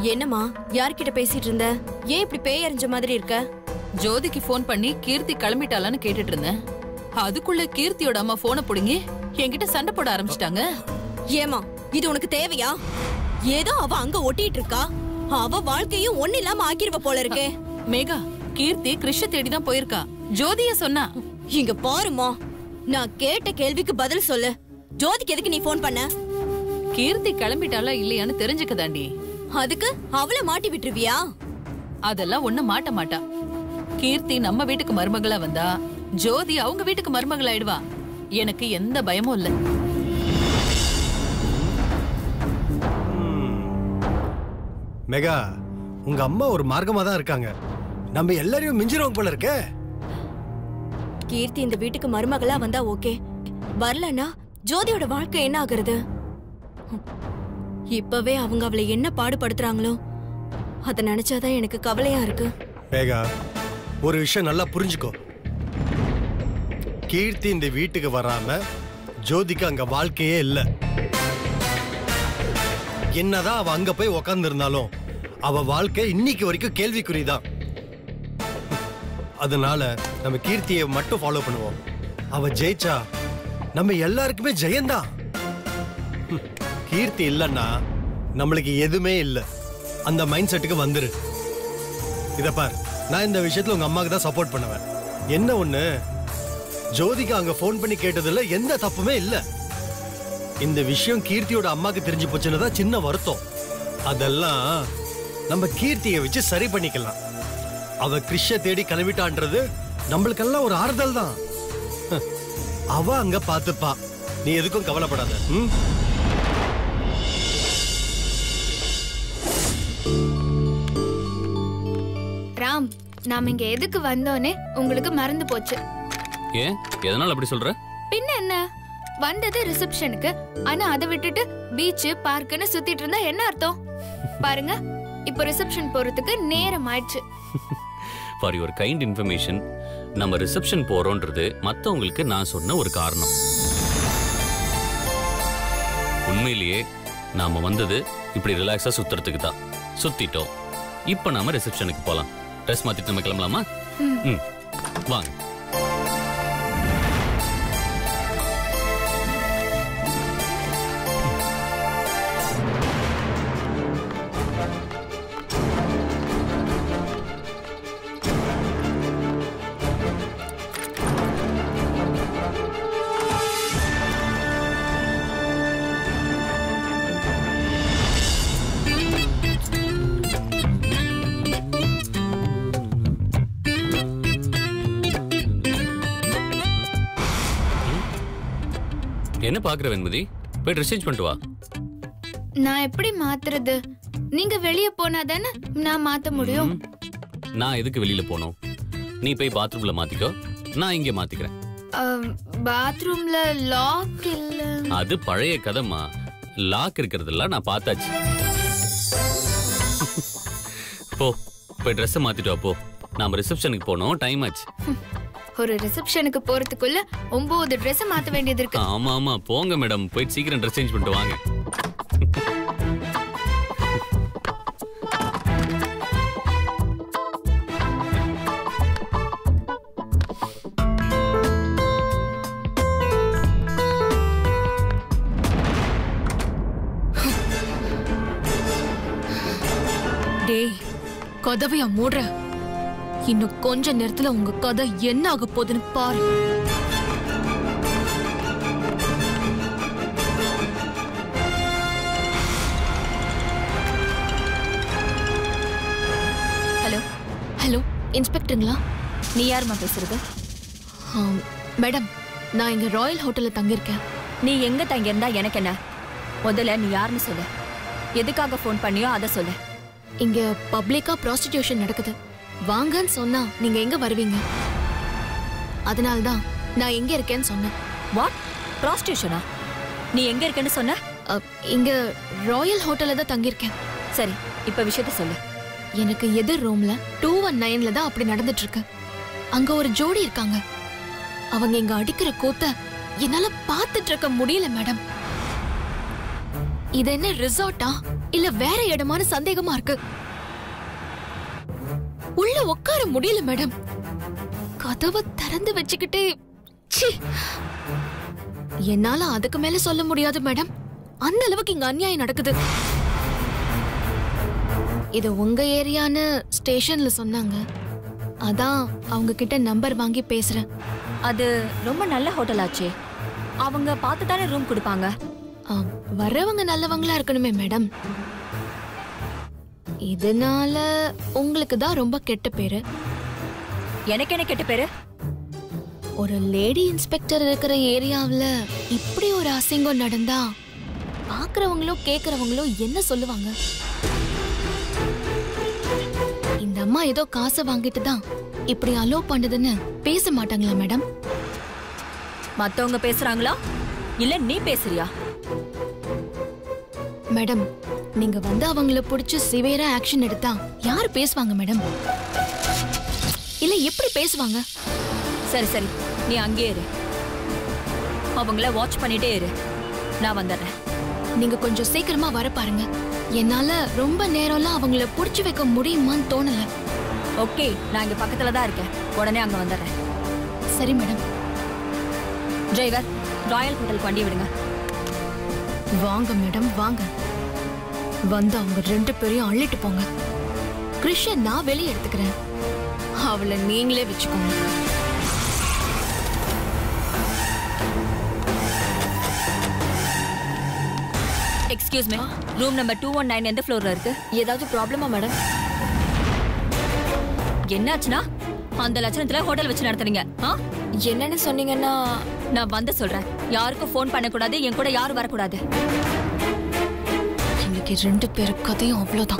என்னம்மா யார்கிட்ட பேசிட்டு இருந்த ஏன் இப்படி பேய் அறிஞ்ச மாதிரி இருக்க ஜோதிக்கு ஃபோன் பண்ணி கீர்த்தி கிளம்பிட்டாளான்னு கேட்டுட்டு இருந்தேன் அதுக்குள்ள கீர்த்தியோட அம்மா போனை புடுங்கி என்கிட்ட சண்டை போட ஆரம்பிச்சிட்டாங்க ஏமா இது உனக்கு தேவையா ஏதோ அவ அங்க ஒட்டிட்டு இருக்கா அவ வாழ்க்கையும் ஒண்ணு இல்லாம ஆக்கிருவ போல இருக்கே மேகா கீர்த்தி கிருஷ்ண தேடி தான் போயிருக்கா ஜோதிய சொன்னா இங்க பாருமா நான் கேட்ட கேள்விக்கு பதில் சொல்லு ஜோதிக்கு எதுக்கு நீ ஃபோன் பண்ண கீர்த்தி கிளம்பிட்டாளா இல்லையான்னு தெரிஞ்சுக்கதாண்டி அதுக்கு அவள மாட்டி விட்டுருவியா அதெல்லாம் ஒண்ணு மாட்ட மாட்டா கீர்த்தி நம்ம வீட்டுக்கு மருமகளா வந்தா ஜோதி அவங்க வீட்டுக்கு மருமகள் ஆயிடுவா எனக்கு எந்த பயமும் இல்ல மெகா உங்க அம்மா ஒரு மார்க்கமா தான் இருக்காங்க நம்ம எல்லாரையும் மிஞ்சிருவோம் போல இருக்கே கீர்த்தி இந்த வீட்டுக்கு மருமகளா வந்தா ஓகே வரலனா ஜோதியோட வாழ்க்கை என்ன ஆகுறது ஹம். இப்பவே அவங்க அவளை என்ன பாடுபடுத்துறாங்களோ அத நினைச்சாதான் எனக்கு கவலையா இருக்கு மேகா ஒரு விஷயம் நல்லா புரிஞ்சுக்கோ கீர்த்தி இந்த வீட்டுக்கு வராம ஜோதிக்கு அங்க வாழ்க்கையே இல்ல என்னதான் அவ அங்க போய் உக்காந்து இருந்தாலும் அவ வாழ்க்கை இன்னைக்கு வரைக்கும் கேள்விக்குறிதான் அதனால நம்ம கீர்த்தியை மட்டும் ஃபாலோ பண்ணுவோம் அவ ஜெயிச்சா நம்ம எல்லாருக்குமே ஜெயந்தான் ஹம், கீர்த்தி இல்லைன்னா நம்மளுக்கு எதுவுமே இல்லை அந்த மைண்ட் செட்டுக்கு வந்துரு இத பார் நான் இந்த விஷயத்துல உங்க அம்மாக்கு தான் சப்போர்ட் பண்ணுவேன் என்ன ஒண்ணு ஜோதிக்கு அங்க ஃபோன் பண்ணி கேட்டதுல எந்த தப்புமே இல்ல இந்த விஷயம் கீர்த்தியோட அம்மாக்கு தெரிஞ்சு போச்சுன்னு தான் சின்ன வருத்தம் அதெல்லாம் நம்ம கீர்த்தியை வச்சு சரி பண்ணிக்கலாம் அவ கிருஷ்ண தேடி கிளம்பிட்டான்றது நம்மளுக்கெல்லாம் ஒரு ஆறுதல் தான் ஹ், அவ அங்க பாத்துப்பா நீ எதுக்கும் கவலைப்படாத ம் ராம் நாம இங்க எதுக்கு வந்தோனே உங்களுக்கு மறந்து போச்சு ஏன் எதனால அப்படி சொல்ற பின்ன என்ன வந்தது ரிசப்ஷனுக்கு ஆனா அதை விட்டுட்டு பீச் பார்க்குன்னு சுத்திட்டு இருந்தா என்ன அர்த்தம் பாருங்க இப்போ ரிசப்ஷன் போறதுக்கு நேரம் ஆயிடுச்சு ஃபார் யுவர் கைண்ட் இன்ஃபர்மேஷன் நம்ம ரிசப்ஷன் போறோன்றது மத்தவங்களுக்கு நான் சொன்ன ஒரு காரணம் உண்மையிலேயே நாம வந்தது இப்படி ரிலாக்ஸா சுத்துறதுக்கு தான் சுத்திட்டோம் இப்போ நாம ரிசப்ஷனுக்கு போலாம் ட்ரெஸ் மாத்திட்டு நம்ம கிளம்பலாமா ம் வாங்க என்ன பாக்குற வெண்மதி போய் ட்ரெஸ் சேஞ்ச் பண்ணிட்டு வா நான் எப்படி மாத்துறது நீங்க வெளிய போனா தானே நான் மாத்த முடியும் ம். நான் எதுக்கு வெளியில போனோம் நீ போய் பாத்ரூம்ல மாத்திக்கோ நான் இங்கே மாத்திக்கிறேன் பாத்ரூம்ல லாக் இல்ல அது பழைய கதைமா லாக் இருக்கிறதெல்லாம் நான் பார்த்தாச்சு போ போய் ட்ரெஸ்ஸை மாத்திட்டு வா போ நாம ரிசப்ஷனுக்கு போனோம் டைம் ஆச்சு ஒரு ரிசப்ஷனுக்கு போறதுக்குள்ள ஒன்பது Dress மாத்த வேண்டியது இருக்கு ஆமா ஆமா போங்க மேடம் போய் சீக்கிரம் ட்ரெஸ் சேஞ்ச் பண்ணிட்டு வாங்க டேய் கதவையா மூடுற இன்னும் கொஞ்ச நேரத்துல உங்க கதை என்ன ஆக போகுதுன்னு பாரு ஹலோ ஹலோ இன்ஸ்பெக்டருங்களா நீ யாருமா பேசுறது ஆம், மேடம் நான் இங்க ராயல் ஹோட்டல்ல தங்கியிருக்கேன் நீ எங்க தங்கியிருந்தா எனக்கு என்ன முதல்ல நீ யாருன்னு சொல்லு எதுக்காக ஃபோன் பண்ணியோ அதை சொல்லு இங்க பப்ளிக்கா ப்ராஸ்டிடியூஷன் நடக்குது வாங்கன்னு சொன்னா நீங்க எங்க வருவீங்க அதனால தான் நான் எங்க இருக்கேன்னு சொன்னேன் வாட் ப்ராஸ்டியூஷனா நீ எங்க இருக்கேன்னு சொன்ன அ, இங்க ராயல் ஹோட்டல்ல தான் தங்கியிருக்கேன் சரி இப்ப விஷயத்த சொல்லு எனக்கு எதிர் ரூம்ல டூ ஒன் நைன்ல தான் அப்படி நடந்துட்டு இருக்கு அங்க ஒரு ஜோடி இருக்காங்க அவங்க இங்க அடிக்கிற கூத்த என்னால பார்த்துட்டு இருக்க முடியல மேடம் இது என்ன ரிசார்ட்டா இல்ல வேற இடமான சந்தேகமா இருக்கு உள்ள உட்கார முடியல மேடம் கதவை திறந்து வச்சுக்கிட்டே ச்சீ. என்னால அதுக்கு மேல சொல்ல முடியாது மேடம் அந்த அளவுக்கு இங்க அநியாயம் நடக்குது இது உங்க ஏரியான்னு ஸ்டேஷன்ல சொன்னாங்க அதான் அவங்க கிட்ட நம்பர் வாங்கி பேசுறேன் அது ரொம்ப நல்ல ஹோட்டல் ஆச்சே அவங்க பார்த்து தானே ரூம் கொடுப்பாங்க ஆ, வர்றவங்க நல்லவங்களா இருக்கணுமே மேடம் இதனால உங்களுக்கு தான் ரொம்ப கெட்ட பேரு எனக்கு என்ன கெட்ட பேரு ஒரு லேடி இன்ஸ்பெக்டர் இருக்கிற ஏரியாவுல இப்படி ஒரு அசிங்கம் நடந்தா பாக்குறவங்களோ கேக்குறவங்களோ என்ன சொல்லுவாங்க இந்த அம்மா ஏதோ காசை வாங்கிட்டு தான் இப்படி அலோ பண்ணுதுன்னு பேச மாட்டாங்களா மேடம் மத்தவங்க பேசுறாங்களா இல்ல நீ பேசுறியா மேடம் நீங்க வந்து அவங்கள புடிச்சு சிவியரா ஆக்ஷன் எடுத்தா யார் பேசுவாங்க மேடம் இல்ல எப்படி பேசுவாங்க சரி சரி நீ அங்கேயே இரு அவங்கள வாட்ச் பண்ணிட்டே இரு நான் வந்துடுறேன் நீங்க கொஞ்சம் சீக்கிரமா வர பாருங்க என்னால ரொம்ப நேரம்லாம் அவங்கள புடிச்சு வைக்க முடியுமான்னு தோணல ஓகே நான் இங்க பக்கத்துல தான் இருக்கேன் உடனே அங்க வந்துடுறேன் சரி மேடம் டிரைவர் ராயல் ஹோட்டலுக்கு வண்டி விடுங்க வாங்க மேடம் வாங்க வந்து அவங்க ரெண்டு பேரையும் அள்ளிட்டு போங்க கிருஷ்ண நான் வெளியே எடுத்துக்கிறேன் அவளை நீங்களே வச்சுக்கோங்க excuse me room number two one nine எந்த ஃப்ளோர்ல இருக்கு ஏதாவது ப்ராப்ளமா மேடம் என்னாச்சுன்னா அந்த லட்சணத்துல ஹோட்டல் வச்சு நடத்துறீங்க ஆ என்னன்னு சொன்னீங்கன்னா நான் வந்து சொல்றேன் யாருக்கும் ஃபோன் பண்ணக்கூடாது என் கூட யாரும் வரக்கூடாது இன்னைக்கு ரெண்டு பேரு கதையும் அவ்வளவுதான்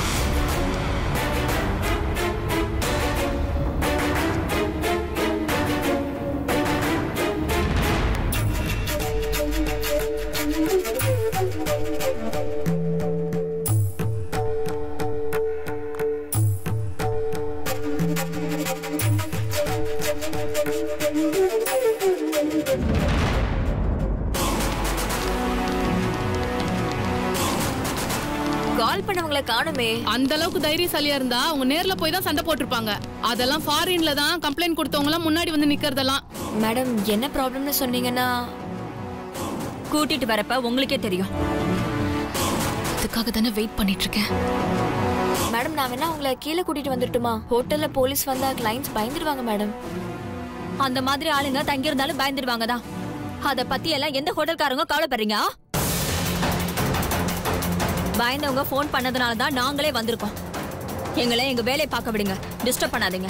கால் பண்ணவங்கள காணுமே அந்த அளவுக்கு தைரியசாலியா இருந்தா அவங்க நேர்ல போய் தான் சண்டை போட்டிருப்பாங்க அதெல்லாம் ஃபாரின்ல தான் கம்ப்ளைண்ட் கொடுத்தவங்க எல்லாம் முன்னாடி வந்து நிக்கிறதெல்லாம் மேடம் என்ன ப்ராப்ளம்னு சொன்னீங்கன்னா கூட்டிட்டு வரப்ப உங்களுக்கே தெரியும் அதுக்காக தானே வெயிட் பண்ணிட்டு இருக்கேன் மேடம் நான் வேணா உங்களை கீழே கூட்டிட்டு வந்துட்டுமா ஹோட்டல்ல போலீஸ் வந்தா கிளைண்ட்ஸ் பயந்துருவாங்க மேடம் அந்த மாதிரி ஆளுங்க தங்கி இருந்தாலும் பயந்துடுவாங்க தான் அத பத்தி எல்லாம் எந்த ஹோட்டல்காரங்க கவலைப்படுறீங்க ஆ? பயந்தவங்க ஃபோன் பண்ணதுனால தான் நாங்களே வந்திருக்கோம் எங்களை எங்க வேலையை பார்க்க விடுங்க டிஸ்டர்ப் பண்ணாதீங்க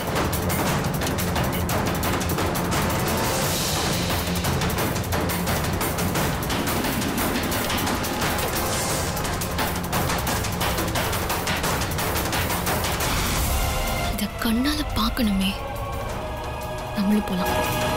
இத கண்ணால பார்க்கணுமே நம்மளும் போலாம்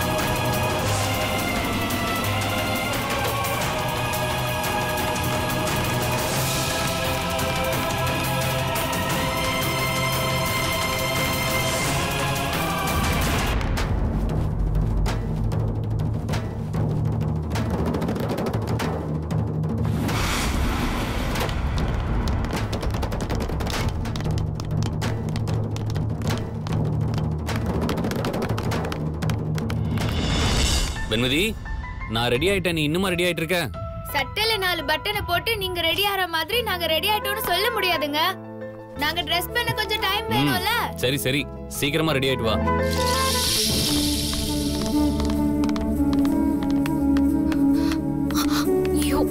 வெண்மதி நான் ரெடி ஆயிட்டேன் நீ இன்னுமா ரெடி ஆயிட்டு இருக்க சட்டையில நாலு பட்டனை போட்டு நீங்க ரெடி ஆகிற மாதிரி நாங்க ரெடி ஆயிட்டோம்னு சொல்ல முடியாதுங்க நாங்க ட்ரெஸ் பண்ண கொஞ்சம் டைம் ம், வேணும்ல சரி சரி சீக்கிரமா ரெடி ஆயிட்டு வா ஐயோ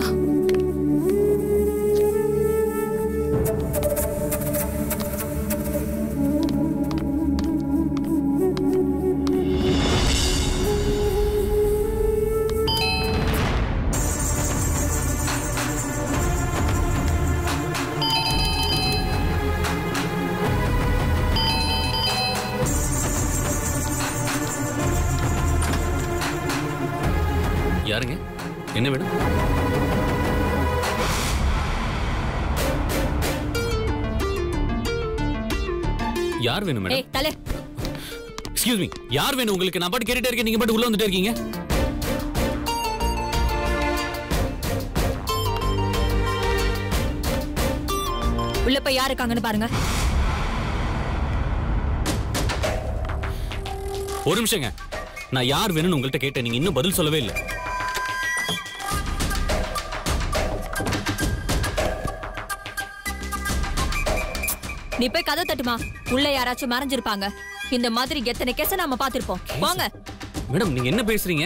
யாருங்க என்ன வேணும் யார் வேணும் மேடம் ஏய் தலை எக்ஸ்கியூஸ் மீ யார் வேணும் உங்களுக்கு நான் பாட்டு கேட்டுட்டே இருக்கேன் நீங்க பாட்டு உள்ள வந்துட்டே இருக்கீங்க உள்ள போய் யார் இருக்காங்கன்னு பாருங்க ஒரு நிமிஷங்க நான் யார் வேணும்னு உங்கள்கிட்ட கேட்டேன் நீங்க இன்னும் பதில் சொல்லவே இல்லை நீ போய் கதை தட்டுமா உள்ள யாராச்சும் மறைஞ்சிருப்பாங்க இந்த மாதிரி எத்தனை கேஸ நாம பாத்திருப்போம் போங்க மேடம் நீங்க என்ன பேசுறீங்க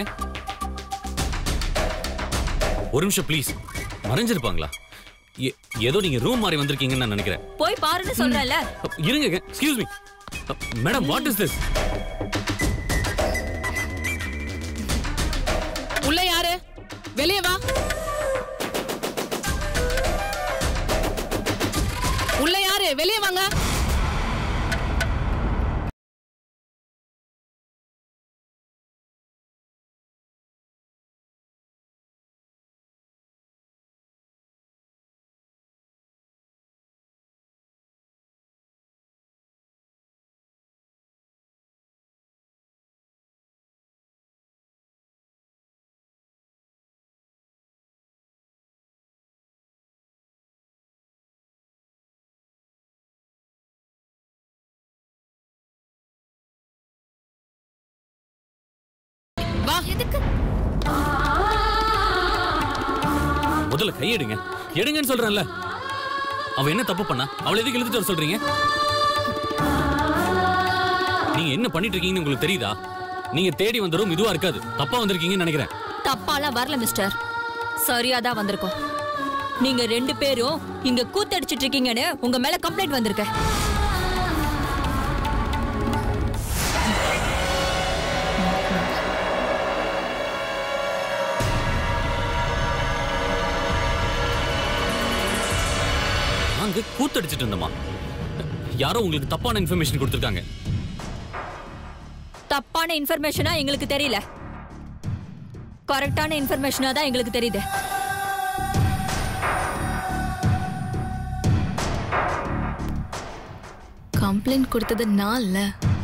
ஒரு நிமிஷம் ப்ளீஸ் மறைஞ்சிருப்பாங்களா ஏ- ஏதோ நீங்க ரூம் மாறி வந்திருக்கீங்கன்னு நான் நினைக்கிறேன் போய் பாருன்னு சொல்றேன்ல இருங்க excuse me madam what is this உள்ள யாரு வெளியே வா உள்ள யாரு வெளியே வாங்க வா எதுக்கு முதல்ல கை எடுங்க எடுங்கன்னு சொல்றேன்ல அவ என்ன தப்பு பண்ணா அவளை எதுக்கு இழுத்துட்டு வர சொல்றீங்க நீங்க என்ன பண்ணிட்டு இருக்கீங்கன்னு உங்களுக்கு தெரியுதா நீங்க தேடி வந்த ரூம் இதுவா இருக்காது தப்பா வந்திருக்கீங்கன்னு நினைக்கிறேன் தப்பாலாம் வரல மிஸ்டர் சரியா தான் வந்திருக்கோம் நீங்க ரெண்டு பேரும் இங்க கூத்தடிச்சிட்டு இருக்கீங்கன்னு உங்க மேல கம்ப்ளைண்ட் வந்திருக்கு நாங்க கூத்தடிச்சிட்டு இருந்தோமா யாரோ உங்களுக்கு தப்பான இன்ஃபர்மேஷன் கொடுத்துருக்காங்க தப்பான இன்ஃபர்மேஷனா எங்களுக்கு தெரியல கரெக்டான இன்ஃபர்மேஷனா தான் எங்களுக்கு தெரியுது கம்ப்ளைண்ட் கொடுத்தது நான் இல்ல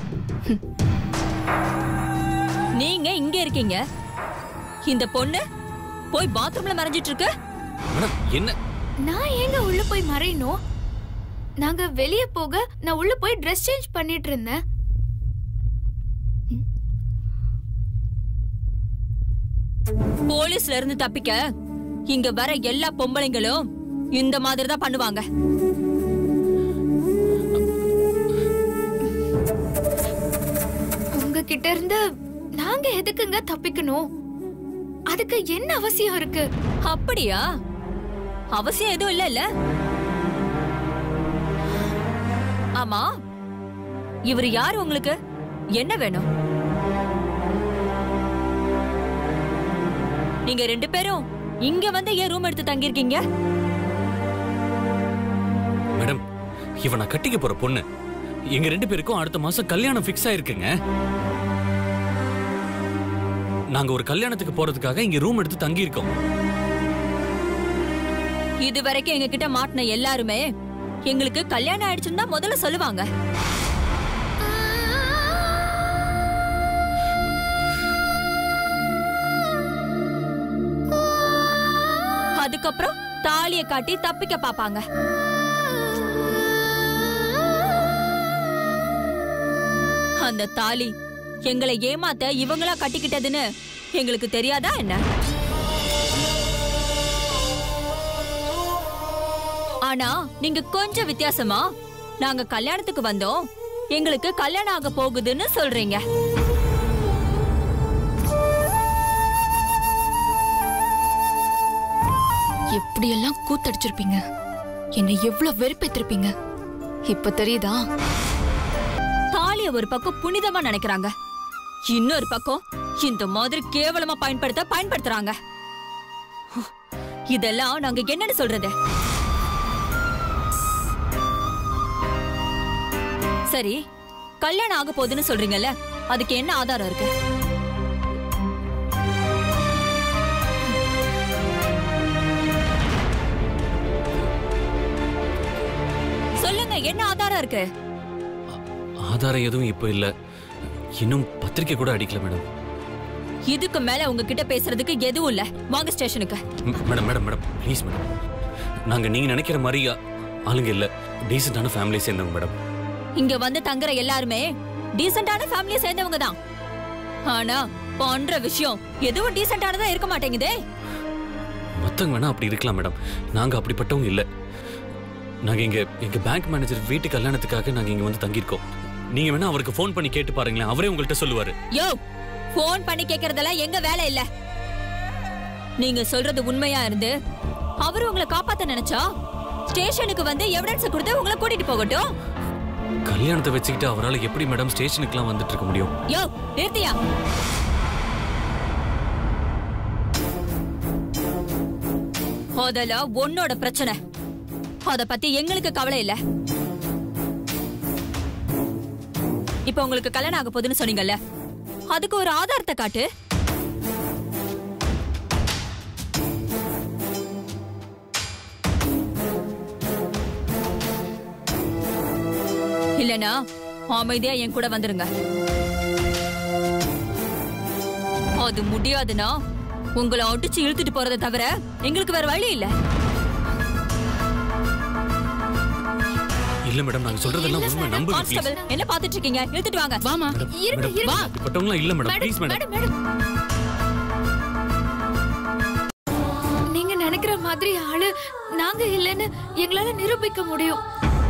நீங்க இங்க இருக்கீங்க இந்த பொண்ணு போய் பாத்ரூம்ல மறைஞ்சிட்டு இருக்கு மேடம் என்ன நான் ஏங்க உள்ள போய் மறையணும் நாங்க வெளிய போக நான் உள்ள போய் ட்ரெஸ் சேஞ்ச் பண்ணிட்டு இருந்தேன் போலீஸ்ல இருந்து தப்பிக்க இங்க வர எல்லா பொம்பளைங்களும் இந்த மாதிரி தான் பண்ணுவாங்க உங்ககிட்ட இருந்து நாங்க எதுக்குங்க தப்பிக்கணும் அதுக்கு என்ன அவசியம் இருக்கு அப்படியா அவசியம் எதுவும் இல்ல இல்ல ஆமா இவர் யாரு உங்களுக்கு என்ன வேணும் நீங்க ரெண்டு பேரும் இங்க வந்து ஏன் ரூம் எடுத்து தங்கியிருக்கீங்க மேடம் இவ நான் கட்டிக்க போற பொண்ணு எங்க ரெண்டு பேருக்கும் அடுத்த மாசம் கல்யாணம் ஃபிக்ஸ் ஆயிருக்குங்க நாங்க ஒரு கல்யாணத்துக்கு போறதுக்காக இங்க ரூம் எடுத்து தங்கி இருக்கோம் இது வரைக்கும் எங்க கிட்ட மாட்டின எல்லாருமே எங்களுக்கு கல்யாணம் ஆயிடுச்சுன்னு தான் முதல்ல சொல்லுவாங்க அதுக்கப்புறம் தாலிய காட்டி தப்பிக்க பாப்பாங்க அந்த தாலி எங்களை ஏமாத்த இவங்களா கட்டிக்கிட்டதுன்னு எங்களுக்கு தெரியாதா என்ன ஆனா நீங்க கொஞ்சம் வித்தியாசமா நாங்க கல்யாணத்துக்கு வந்தோம் எங்களுக்கு கல்யாணம் ஆக போகுதுன்னு சொல்றீங்க எப்படியெல்லாம் கூத்தடிச்சிருப்பீங்க என்னை எவ்வளவு வெறுப்பேத்திருப்பீங்க இப்ப தெரியுதா தாலிய ஒரு பக்கம் புனிதமா நினைக்கிறாங்க இன்னொரு பக்கம் இந்த மாதிரி கேவலமா பயன்படுத்த பயன்படுத்துறாங்க இதெல்லாம் நாங்க என்னன்னு சொல்றது சரி கல்யாணம் ஆக போகுதுன்னு சொல்றீங்கல்ல அதுக்கு என்ன ஆதாரம் இருக்கு சொல்லுங்க என்ன ஆதாரம் இருக்கு ஆதாரம் எதுவும் இப்போ இல்ல இன்னும் பத்திரிக்கை கூட அடிக்கல மேடம் இதுக்கு மேல உங்ககிட்ட பேசுறதுக்கு எதுவும் இல்ல வாங்க ஸ்டேஷனுக்கு ம், madam madam madam please madam நாங்க நீங்க நினைக்கிற மாதிரி அ- ஆளுங்க இல்ல டீசென்டான ஃபேமிலியை சேர்ந்தவங்க மேடம் இங்க வந்து தங்குற எல்லாருமே டீசென்டான ஃபேமிலியை சேர்ந்தவங்க தான் ஆனா பண்ற விஷயம் எதுவும் டீசென்டானதா இருக்க மாட்டேங்குதே மத்தவங்க வேணா அப்படி இருக்கலாம் மேடம் நாங்க அப்படிப்பட்டவங்க இல்ல நாங்க இங்க எங்க பேங்க் மேனேஜர் வீட்டு கல்யாணத்துக்காக நாங்க இங்க வந்து தங்கியிருக்கோம் நீங்க வேணா அவருக்கு ஃபோன் பண்ணி கேட்டு பாருங்களேன் அவரே உங்கள்கிட்ட சொல்லுவாரு யோ ஃபோன் பண்ணி கேக்குறதெல்லாம் எங்க வேலை இல்ல நீங்க சொல்றது உண்மையா இருந்து அவரு உங்களை காப்பாத்த நினைச்சா ஸ்டேஷனுக்கு வந்து எவிடன்ஸ் கொடுத்து உங்களை கூட்டிட்டு போகட்டும் கல்யாணத்தை வச்சுக்கிட்டு அவரால் எப்படி மேடம் ஸ்டேஷனுக்குலாம் வந்துட்டு இருக்க முடியும் யோ நிறுத்தியா அதெல்லாம் உன்னோட பிரச்சனை அத பத்தி எங்களுக்கு கவலை இல்ல இப்ப உங்களுக்கு கல்யாணம் ஆக போகுதுன்னு சொன்னீங்கல்ல அதுக்கு ஒரு ஆதாரத்தை காட்டு இல்லனா அமைதியா என் கூட வந்துருங்க அது முடியாதுன்னா உங்களை அடிச்சு இழுத்துட்டு போறதை தவிர எங்களுக்கு வேற வழி இல்ல இல்ல மேடம் நாங்க சொல்றதெல்லாம் உண்மை நம்புங்க ப்ளீஸ் கான்ஸ்டபிள் என்ன பாத்துட்டு இருக்கீங்க இழுத்துட்டு வாங்க வாமா இருங்க மேடம் இருங்க அப்படிப்பட்டவங்களாம் இல்ல madam please madam madam madam நீங்க நினைக்கிற மாதிரி ஆளு நாங்க இல்லைன்னு எங்களால நிரூபிக்க முடியும்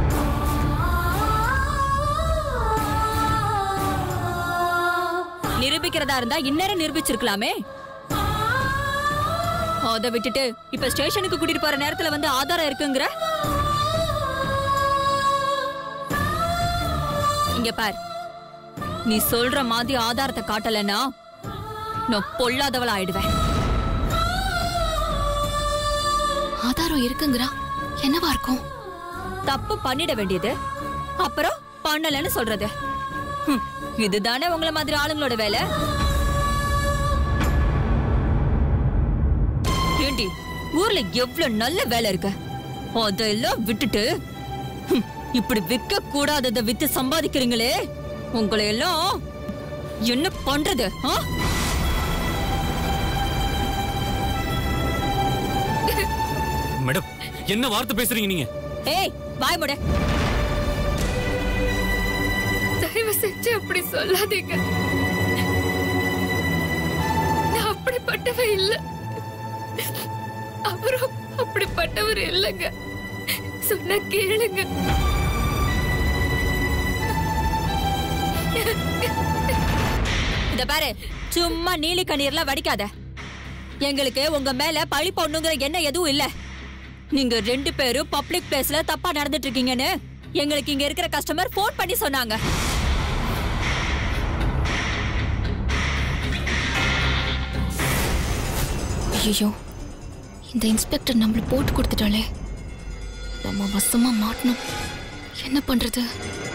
நிரூபிக்கிறதா இருந்தா இந்நேரம் நிரூபிச்சிருக்கலாமே அத விட்டுட்டு இப்ப ஸ்டேஷனுக்கு கூட்டிட்டு போற நேரத்துல வந்து ஆதாரம் இருக்குங்கிற இங்க பார் நீ சொல்ற மாதிரி ஆதாரத்தை காட்டலன்னா நான் பொல்லாதவள ஆயிடுவேன் ஆதாரம் இருக்குங்கிறா என்னவா இருக்கும் தப்பு பண்ணிட வேண்டியது அப்புறம் பண்ணலன்னு சொல்றது ஹம், இதுதானே உங்கள மாதிரி ஆளுங்களோட வேலை ஏண்டி ஊர்ல எவ்வளவு நல்ல வேலை இருக்கு அதெல்லாம் விட்டுட்டு ஹம், இப்படி விற்க கூடாததை வித்து சம்பாதிக்கிறீங்களே உங்களை எல்லாம் என்ன பண்றது ஆ? மேடம் என்ன வார்த்தை பேசுறீங்க நீங்க ஏய் வாய் முட தயவு செஞ்சு அப்படி சொல்லாதீங்க நான் அப்படிப்பட்டவ இல்ல அவரும் அப்படிப்பட்டவர் இல்லைங்க சொன்னா கேளுங்க இத பாரு சும்மா நீலி கண்ணீர்ல வடிக்காத எங்களுக்கு உங்க மேல பழி பொண்ணுங்கிற எண்ணம் எதுவும் இல்ல நீங்க ரெண்டு பேரும் பப்ளிக் பிளேஸ்ல தப்பா நடந்துட்டு இருக்கீங்கன்னு எங்களுக்கு இங்க இருக்கிற கஸ்டமர் ஃபோன் பண்ணி சொன்னாங்க ஐயோ இந்த இன்ஸ்பெக்டர் நம்மள போட்டு கொடுத்துட்டாளே நம்ம வசமா மாட்டணும் என்ன பண்றது